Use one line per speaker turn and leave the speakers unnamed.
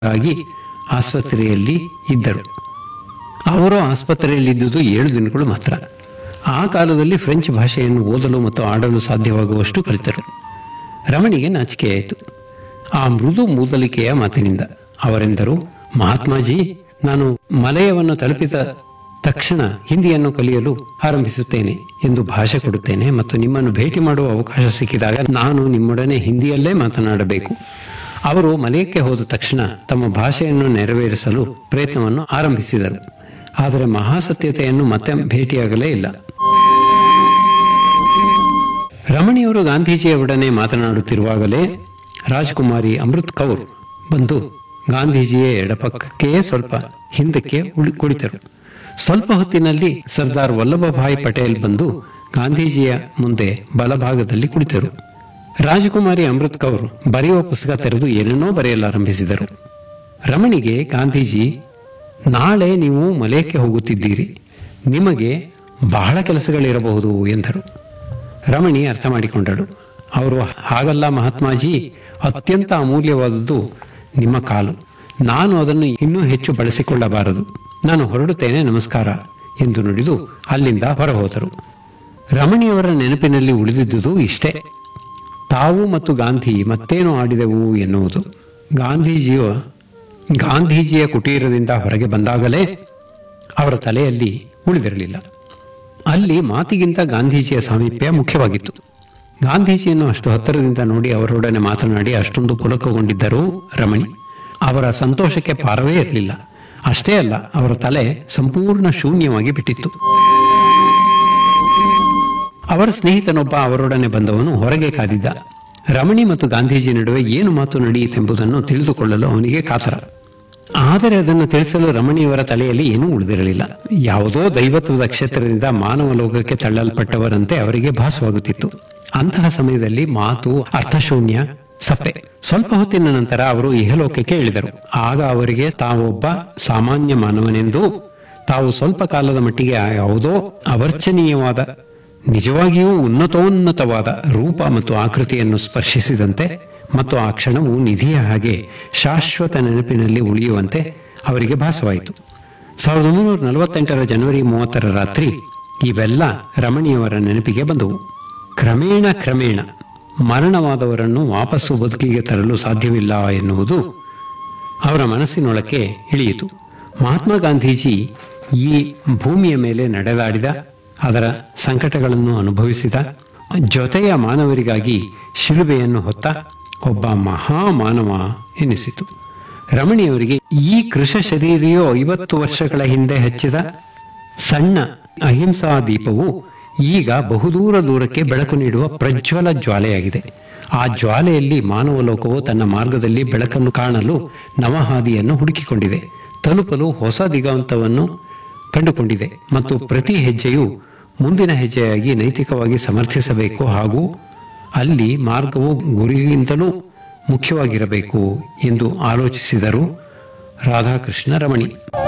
ಆಗಿ ಆಸ್ಪತ್ರೆಯಲ್ಲಿ ಇದ್ದರು ಅವರು ಆಸ್ಪತ್ರೆಯಲ್ಲಿದ್ದುದು ಏಳು ದಿನಗಳು ಮಾತ್ರ ಆ ಕಾಲದಲ್ಲಿ ಫ್ರೆಂಚ್ ಭಾಷೆಯನ್ನು ಓದಲು ಮತ್ತು ಆಡಲು ಸಾಧ್ಯವಾಗುವಷ್ಟು ಕಲಿತರು ರಮಣಿಗೆ ನಾಚಿಕೆಯಾಯಿತು ಆ ಮೃದು ಮೂದಲಿಕೆಯ ಮಾತಿನಿಂದ ಅವರೆಂದರು ಮಹಾತ್ಮಾಜಿ ನಾನು ಮಲಯವನ್ನು ತಲುಪಿದ ತಕ್ಷಣ ಹಿಂದಿಯನ್ನು ಕಲಿಯಲು ಆರಂಭಿಸುತ್ತೇನೆ ಎಂದು ಭಾಷೆ ಕೊಡುತ್ತೇನೆ ಮತ್ತು ನಿಮ್ಮನ್ನು ಭೇಟಿ ಮಾಡುವ ಅವಕಾಶ ಸಿಕ್ಕಿದಾಗ ನಾನು ನಿಮ್ಮೊಡನೆ ಹಿಂದಿಯಲ್ಲೇ ಮಾತನಾಡಬೇಕು ಅವರು ಮಲಯಕ್ಕೆ ಹೋದ ತಕ್ಷಣ ತಮ್ಮ ಭಾಷೆಯನ್ನು ನೆರವೇರಿಸಲು ಪ್ರಯತ್ನವನ್ನು ಆರಂಭಿಸಿದರು ಆದರೆ ಮಹಾಸತ್ಯತೆಯನ್ನು ಮತ್ತೆ ಭೇಟಿಯಾಗಲೇ ಇಲ್ಲ ರಮಣಿಯವರು ಗಾಂಧೀಜಿಯವರೊಡನೆ ಮಾತನಾಡುತ್ತಿರುವಾಗಲೇ ರಾಜಕುಮಾರಿ ಅಮೃತ್ ಕೌರ್ ಬಂದು ಗಾಂಧೀಜಿಯ ಎಡಪಕ್ಕಕ್ಕೆ ಸ್ವಲ್ಪ ಹಿಂದಕ್ಕೆ ಉಳಿ- ಕುಳಿತರು ಸ್ವಲ್ಪ ಹೊತ್ತಿನಲ್ಲಿ ಸರ್ದಾರ್ ವಲ್ಲಭಭಾಯಿ ಪಟೇಲ್ ಬಂದು ಗಾಂಧೀಜಿಯ ಮುಂದೆ ಬಲಭಾಗದಲ್ಲಿ ಕುಳಿತರು ರಾಜಕುಮಾರಿ ಅಮೃತ್ ಕೌರ್ ಬರೆಯುವ ಪುಸ್ತಕ ತೆರೆದು ಏನೇನೋ ಬರೆಯಲಾರಂಭಿಸಿದರು ರಮಣಿಗೆ ಗಾಂಧೀಜಿ ನಾಳೆ ನೀವು ಮಲಯಕ್ಕೆ ಹೋಗುತ್ತಿದ್ದೀರಿ ನಿಮಗೆ ಬಹಳ ಕೆಲಸಗಳಿರಬಹುದು ಎಂದರು ರಮಣಿ ಅರ್ಥ ಮಾಡಿಕೊಂಡಳು ಅವರು ಹಾಗಲ್ಲ ಮಹಾತ್ಮಾಜಿ ಅತ್ಯಂತ ಅಮೂಲ್ಯವಾದದ್ದು ನಿಮ್ಮ ಕಾಲು ನಾನು ಅದನ್ನು ಇನ್ನೂ ಹೆಚ್ಚು ಬಳಸಿಕೊಳ್ಳಬಾರದು ನಾನು ಹೊರಡುತ್ತೇನೆ ನಮಸ್ಕಾರ ಎಂದು ನುಡಿದು ಅಲ್ಲಿಂದ ಹೊರಹೋದರು ರಮಣಿಯವರ ನೆನಪಿನಲ್ಲಿ ಉಳಿದಿದ್ದುದು ಇಷ್ಟೇ ತಾವು ಮತ್ತು ಗಾಂಧಿ ಮತ್ತೇನು ಆಡಿದೆವು ಎನ್ನುವುದು ಗಾಂಧೀಜಿಯ ಗಾಂಧೀಜಿಯ ಕುಟೀರದಿಂದ ಹೊರಗೆ ಬಂದಾಗಲೇ ಅವರ ತಲೆಯಲ್ಲಿ ಉಳಿದಿರಲಿಲ್ಲ ಅಲ್ಲಿ ಮಾತಿಗಿಂತ ಗಾಂಧೀಜಿಯ ಸಾಮೀಪ್ಯ ಮುಖ್ಯವಾಗಿತ್ತು ಗಾಂಧೀಜಿಯನ್ನು ಅಷ್ಟು ಹತ್ತಿರದಿಂದ ನೋಡಿ ಅವರೊಡನೆ ಮಾತನಾಡಿ ಅಷ್ಟೊಂದು ಪುಲಕಗೊಂಡಿದ್ದರೂ ರಮಣಿ ಅವರ ಸಂತೋಷಕ್ಕೆ ಪಾರವೇ ಇರಲಿಲ್ಲ ಅಷ್ಟೇ ಅಲ್ಲ ಅವರ ತಲೆ ಸಂಪೂರ್ಣ ಶೂನ್ಯವಾಗಿ ಬಿಟ್ಟಿತ್ತು ಅವರ ಸ್ನೇಹಿತನೊಬ್ಬ ಅವರೊಡನೆ ಬಂದವನು ಹೊರಗೆ ಕಾದಿದ್ದ ರಮಣಿ ಮತ್ತು ಗಾಂಧೀಜಿ ನಡುವೆ ಏನು ಮಾತು ನಡೆಯಿತೆಂಬುದನ್ನು ತಿಳಿದುಕೊಳ್ಳಲು ಅವನಿಗೆ ಕಾತರ ಆದರೆ ಅದನ್ನು ತಿಳಿಸಲು ರಮಣಿಯವರ ತಲೆಯಲ್ಲಿ ಏನೂ ಉಳಿದಿರಲಿಲ್ಲ ಯಾವುದೋ ದೈವತ್ವದ ಕ್ಷೇತ್ರದಿಂದ ಮಾನವ ಲೋಕಕ್ಕೆ ತಳ್ಳಲ್ಪಟ್ಟವರಂತೆ ಅವರಿಗೆ ಭಾಸವಾಗುತ್ತಿತ್ತು ಅಂತಹ ಸಮಯದಲ್ಲಿ ಮಾತು ಅರ್ಥಶೂನ್ಯ ಸಪ್ಪೆ ಸ್ವಲ್ಪ ಹೊತ್ತಿನ ನಂತರ ಅವರು ಇಹಲೋಕಕ್ಕೆ ಇಳಿದರು ಆಗ ಅವರಿಗೆ ತಾವೊಬ್ಬ ಸಾಮಾನ್ಯ ಮಾನವನೆಂದು ತಾವು ಸ್ವಲ್ಪ ಕಾಲದ ಮಟ್ಟಿಗೆ ಯಾವುದೋ ಅವರ್ಚನೀಯವಾದ ನಿಜವಾಗಿಯೂ ಉನ್ನತೋನ್ನತವಾದ ರೂಪ ಮತ್ತು ಆಕೃತಿಯನ್ನು ಸ್ಪರ್ಶಿಸಿದಂತೆ ಮತ್ತು ಆ ಕ್ಷಣವು ನಿಧಿಯ ಹಾಗೆ ಶಾಶ್ವತ ನೆನಪಿನಲ್ಲಿ ಉಳಿಯುವಂತೆ ಅವರಿಗೆ ಭಾಸವಾಯಿತು ಸಾವಿರದ ಒಂಬೈನೂರ ನಲವತ್ತೆಂಟರ ಜನವರಿ ಮೂವತ್ತರ ರಾತ್ರಿ ಇವೆಲ್ಲ ರಮಣಿಯವರ ನೆನಪಿಗೆ ಬಂದವು ಕ್ರಮೇಣ ಕ್ರಮೇಣ ಮರಣವಾದವರನ್ನು ವಾಪಸ್ಸು ಬದುಕಿಗೆ ತರಲು ಸಾಧ್ಯವಿಲ್ಲ ಎನ್ನುವುದು ಅವರ ಮನಸ್ಸಿನೊಳಕ್ಕೆ ಇಳಿಯಿತು ಮಹಾತ್ಮ ಗಾಂಧೀಜಿ ಈ ಭೂಮಿಯ ಮೇಲೆ ನಡೆದಾಡಿದ ಅದರ ಸಂಕಟಗಳನ್ನು ಅನುಭವಿಸಿದ ಜೊತೆಯ ಮಾನವರಿಗಾಗಿ ಶಿಲುಬೆಯನ್ನು ಹೊತ್ತ ಒಬ್ಬ ಮಹಾಮಾನವ ಎನಿಸಿತು ರಮಣಿಯವರಿಗೆ ಈ ಕೃಷ ಶರೀರಿಯೋ ಐವತ್ತು ವರ್ಷಗಳ ಹಿಂದೆ ಹಚ್ಚಿದ ಸಣ್ಣ ಅಹಿಂಸಾ ದೀಪವು ಈಗ ಬಹುದೂರ ದೂರಕ್ಕೆ ಬೆಳಕು ನೀಡುವ ಪ್ರಜ್ವಲ ಜ್ವಾಲೆಯಾಗಿದೆ ಆ ಜ್ವಾಲೆಯಲ್ಲಿ ಮಾನವ ಲೋಕವು ತನ್ನ ಮಾರ್ಗದಲ್ಲಿ ಬೆಳಕನ್ನು ಕಾಣಲು ನವಹಾದಿಯನ್ನು ಹುಡುಕಿಕೊಂಡಿದೆ ತಲುಪಲು ಹೊಸ ದಿಗಂತವನ್ನು ಕಂಡುಕೊಂಡಿದೆ ಮತ್ತು ಪ್ರತಿ ಹೆಜ್ಜೆಯು ಮುಂದಿನ ಹೆಜ್ಜೆಯಾಗಿ ನೈತಿಕವಾಗಿ ಸಮರ್ಥಿಸಬೇಕು ಹಾಗೂ ಅಲ್ಲಿ ಮಾರ್ಗವು ಗುರಿಗಿಂತಲೂ ಮುಖ್ಯವಾಗಿರಬೇಕು ಎಂದು ಆಲೋಚಿಸಿದರು ರಾಧಾಕೃಷ್ಣ ರಮಣಿ